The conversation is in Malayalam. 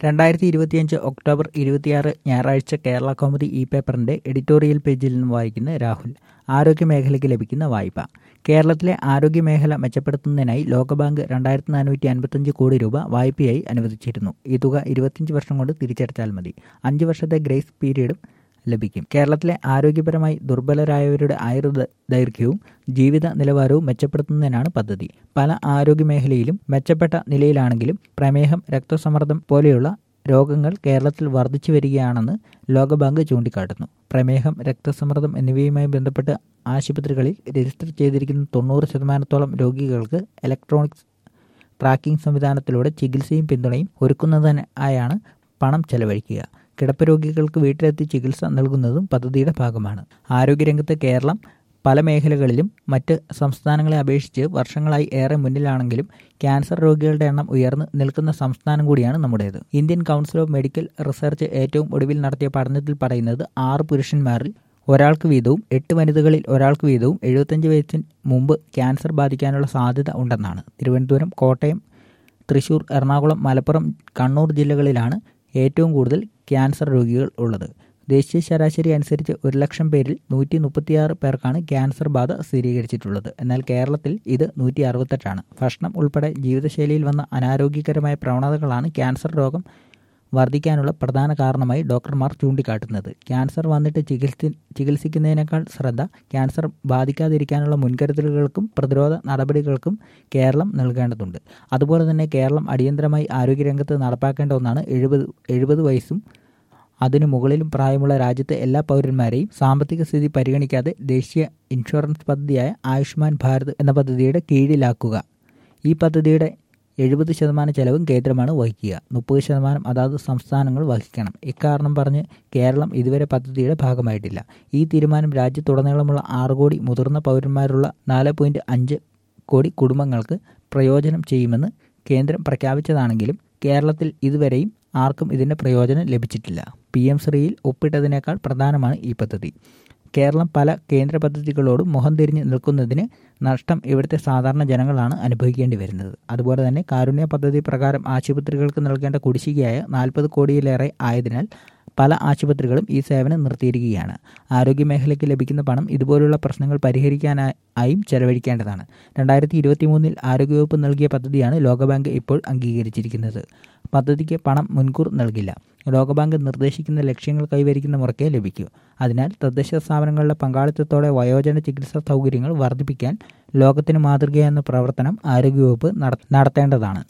രണ്ടായിരത്തി ഇരുപത്തിയഞ്ച് ഒക്ടോബർ ഇരുപത്തിയാറ് ഞായറാഴ്ച കേരള കൗമുദി ഇ പേപ്പറിന്റെ എഡിറ്റോറിയൽ പേജിൽ നിന്ന് വായിക്കുന്ന രാഹുൽ ആരോഗ്യമേഖലയ്ക്ക് ലഭിക്കുന്ന വായ്പ കേരളത്തിലെ ആരോഗ്യമേഖല മെച്ചപ്പെടുത്തുന്നതിനായി ലോകബാങ്ക് രണ്ടായിരത്തി നാനൂറ്റി അൻപത്തഞ്ച് കോടി രൂപ വായ്പയായി അനുവദിച്ചിരുന്നു ഈ തുക ഇരുപത്തിയഞ്ച് വർഷം കൊണ്ട് തിരിച്ചടച്ചാൽ മതി അഞ്ച് വർഷത്തെ ഗ്രേസ് പീരീഡും ലഭിക്കും കേരളത്തിലെ ആരോഗ്യപരമായി ദുർബലരായവരുടെ ആയുർദ ദൈർഘ്യവും ജീവിത നിലവാരവും മെച്ചപ്പെടുത്തുന്നതിനാണ് പദ്ധതി പല ആരോഗ്യമേഖലയിലും മെച്ചപ്പെട്ട നിലയിലാണെങ്കിലും പ്രമേഹം രക്തസമ്മർദ്ദം പോലെയുള്ള രോഗങ്ങൾ കേരളത്തിൽ വർദ്ധിച്ചു വരികയാണെന്ന് ലോകബാങ്ക് ചൂണ്ടിക്കാട്ടുന്നു പ്രമേഹം രക്തസമ്മർദ്ദം എന്നിവയുമായി ബന്ധപ്പെട്ട് ആശുപത്രികളിൽ രജിസ്റ്റർ ചെയ്തിരിക്കുന്ന തൊണ്ണൂറ് ശതമാനത്തോളം രോഗികൾക്ക് ഇലക്ട്രോണിക്സ് ട്രാക്കിംഗ് സംവിധാനത്തിലൂടെ ചികിത്സയും പിന്തുണയും ഒരുക്കുന്നതിനായാണ് പണം ചെലവഴിക്കുക കിടപ്പ് രോഗികൾക്ക് വീട്ടിലെത്തി ചികിത്സ നൽകുന്നതും പദ്ധതിയുടെ ഭാഗമാണ് ആരോഗ്യരംഗത്ത് കേരളം പല മേഖലകളിലും മറ്റ് സംസ്ഥാനങ്ങളെ അപേക്ഷിച്ച് വർഷങ്ങളായി ഏറെ മുന്നിലാണെങ്കിലും ക്യാൻസർ രോഗികളുടെ എണ്ണം ഉയർന്നു നിൽക്കുന്ന സംസ്ഥാനം കൂടിയാണ് നമ്മുടേത് Indian council of medical research ഏറ്റവും ഒടുവിൽ നടത്തിയ പഠനത്തിൽ പറയുന്നത് ആറ് പുരുഷന്മാരിൽ ഒരാൾക്ക് വീതവും എട്ട് വനിതകളിൽ ഒരാൾക്ക് വീതവും എഴുപത്തഞ്ച് വയസ്സിന് മുമ്പ് ക്യാൻസർ ബാധിക്കാനുള്ള സാധ്യത ഉണ്ടെന്നാണ് തിരുവനന്തപുരം കോട്ടയം തൃശൂർ എറണാകുളം മലപ്പുറം കണ്ണൂർ ജില്ലകളിലാണ് ഏറ്റവും കൂടുതൽ ക്യാൻസർ രോഗികൾ ഉള്ളത് ദേശീയ ശരാശരി അനുസരിച്ച് ഒരു ലക്ഷം പേരിൽ നൂറ്റി മുപ്പത്തിയാറ് പേർക്കാണ് ക്യാൻസർ ബാധ സ്ഥിരീകരിച്ചിട്ടുള്ളത് എന്നാൽ കേരളത്തിൽ ഇത് നൂറ്റി അറുപത്തെട്ടാണ് ഭക്ഷണം ഉൾപ്പെടെ ജീവിതശൈലിയിൽ വന്ന അനാരോഗ്യകരമായ പ്രവണതകളാണ് ക്യാൻസർ രോഗം വർദ്ധിക്കാനുള്ള പ്രധാന കാരണമായി ഡോക്ടർമാർ ചൂണ്ടിക്കാട്ടുന്നത് ക്യാൻസർ വന്നിട്ട് ചികിത്സ ചികിത്സിക്കുന്നതിനേക്കാൾ ശ്രദ്ധ ക്യാൻസർ ബാധിക്കാതിരിക്കാനുള്ള മുൻകരുതലുകൾക്കും പ്രതിരോധ നടപടികൾക്കും കേരളം നൽകേണ്ടതുണ്ട് അതുപോലെ തന്നെ കേരളം അടിയന്തരമായി ആരോഗ്യരംഗത്ത് നടപ്പാക്കേണ്ട ഒന്നാണ് എഴുപത് എഴുപത് വയസ്സും അതിനു മുകളിലും പ്രായമുള്ള രാജ്യത്തെ എല്ലാ പൗരന്മാരെയും സാമ്പത്തിക സ്ഥിതി പരിഗണിക്കാതെ ദേശീയ ഇൻഷുറൻസ് പദ്ധതിയായ ആയുഷ്മാൻ ഭാരത് എന്ന പദ്ധതിയുടെ കീഴിലാക്കുക ഈ പദ്ധതിയുടെ എഴുപത് ശതമാനം ചെലവും കേന്ദ്രമാണ് വഹിക്കുക മുപ്പത് ശതമാനം അതാത് സംസ്ഥാനങ്ങൾ വഹിക്കണം ഇക്കാരണം പറഞ്ഞ് കേരളം ഇതുവരെ പദ്ധതിയുടെ ഭാഗമായിട്ടില്ല ഈ തീരുമാനം രാജ്യത്തുടനീളമുള്ള ആറ് കോടി മുതിർന്ന പൗരന്മാരുള്ള നാല് പോയിൻറ്റ് അഞ്ച് കോടി കുടുംബങ്ങൾക്ക് പ്രയോജനം ചെയ്യുമെന്ന് കേന്ദ്രം പ്രഖ്യാപിച്ചതാണെങ്കിലും കേരളത്തിൽ ഇതുവരെയും ആർക്കും ഇതിൻ്റെ പ്രയോജനം ലഭിച്ചിട്ടില്ല പി എം ശ്രീയിൽ ഒപ്പിട്ടതിനേക്കാൾ പ്രധാനമാണ് ഈ പദ്ധതി കേരളം പല കേന്ദ്ര പദ്ധതികളോടും മുഖം തിരിഞ്ഞ് നിൽക്കുന്നതിന് നഷ്ടം ഇവിടുത്തെ സാധാരണ ജനങ്ങളാണ് അനുഭവിക്കേണ്ടി വരുന്നത് അതുപോലെ തന്നെ കാരുണ്യ പദ്ധതി പ്രകാരം ആശുപത്രികൾക്ക് നൽകേണ്ട കുടിശ്ശികയായ നാൽപ്പത് കോടിയിലേറെ ആയതിനാൽ പല ആശുപത്രികളും ഈ സേവനം നിർത്തിയിരിക്കുകയാണ് ആരോഗ്യമേഖലയ്ക്ക് ലഭിക്കുന്ന പണം ഇതുപോലുള്ള പ്രശ്നങ്ങൾ പരിഹരിക്കാനായും ചെലവഴിക്കേണ്ടതാണ് രണ്ടായിരത്തി ഇരുപത്തി മൂന്നിൽ ആരോഗ്യവകുപ്പ് നൽകിയ പദ്ധതിയാണ് ലോകബാങ്ക് ഇപ്പോൾ അംഗീകരിച്ചിരിക്കുന്നത് പദ്ധതിക്ക് പണം മുൻകൂർ നൽകില്ല ലോകബാങ്ക് നിർദ്ദേശിക്കുന്ന ലക്ഷ്യങ്ങൾ കൈവരിക്കുന്ന മുറയ്ക്കേ ലഭിക്കൂ അതിനാൽ തദ്ദേശ സ്ഥാപനങ്ങളുടെ പങ്കാളിത്തത്തോടെ വയോജന ചികിത്സാ സൗകര്യങ്ങൾ വർദ്ധിപ്പിക്കാൻ ലോകത്തിന് മാതൃകയെന്ന പ്രവർത്തനം ആരോഗ്യവകുപ്പ് നടത്തേണ്ടതാണ്